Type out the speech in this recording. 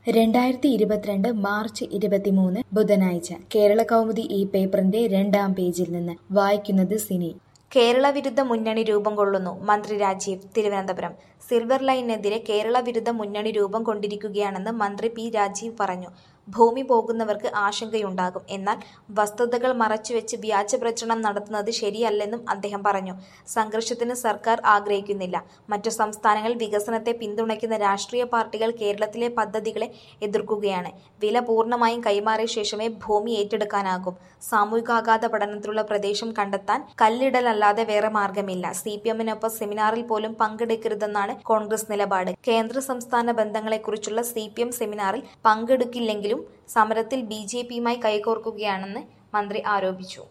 രണ്ടായിരത്തി ഇരുപത്തിരണ്ട് മാർച്ച് ഇരുപത്തിമൂന്ന് ബുധനാഴ്ച കേരള കൗമുദി ഈ പേപ്പറിന്റെ രണ്ടാം പേജിൽ നിന്ന് വായിക്കുന്നത് സിനി കേരള വിരുദ്ധ മുന്നണി രൂപം കൊള്ളുന്നു മന്ത്രി രാജീവ് തിരുവനന്തപുരം സിൽവർ ലൈനെതിരെ കേരള വിരുദ്ധ മുന്നണി രൂപം കൊണ്ടിരിക്കുകയാണെന്ന് മന്ത്രി പി രാജീവ് പറഞ്ഞു ഭൂമി പോകുന്നവർക്ക് ആശങ്കയുണ്ടാകും എന്നാൽ വസ്തുതകൾ മറച്ചുവെച്ച് വ്യാജ പ്രചരണം നടത്തുന്നത് ശരിയല്ലെന്നും അദ്ദേഹം പറഞ്ഞു സംഘർഷത്തിന് സർക്കാർ ആഗ്രഹിക്കുന്നില്ല മറ്റു സംസ്ഥാനങ്ങൾ വികസനത്തെ പിന്തുണയ്ക്കുന്ന രാഷ്ട്രീയ പാർട്ടികൾ കേരളത്തിലെ പദ്ധതികളെ എതിർക്കുകയാണ് വില പൂർണ്ണമായും കൈമാറിയ ശേഷമേ ഭൂമി ഏറ്റെടുക്കാനാകും സാമൂഹികാഘാത പഠനത്തിലുള്ള പ്രദേശം കണ്ടെത്താൻ കല്ലിടലല്ലാതെ വേറെ മാർഗമില്ല സി പി എമ്മിനൊപ്പം സെമിനാറിൽ പോലും പങ്കെടുക്കരുതെന്നാണ് കോൺഗ്രസ് നിലപാട് കേന്ദ്ര സംസ്ഥാന ബന്ധങ്ങളെക്കുറിച്ചുള്ള സി പി എം സെമിനാറിൽ പങ്കെടുക്കില്ലെങ്കിലും സമരത്തിൽ ബി ജെ പിയുമായി കൈകോർക്കുകയാണെന്ന് മന്ത്രി ആരോപിച്ചു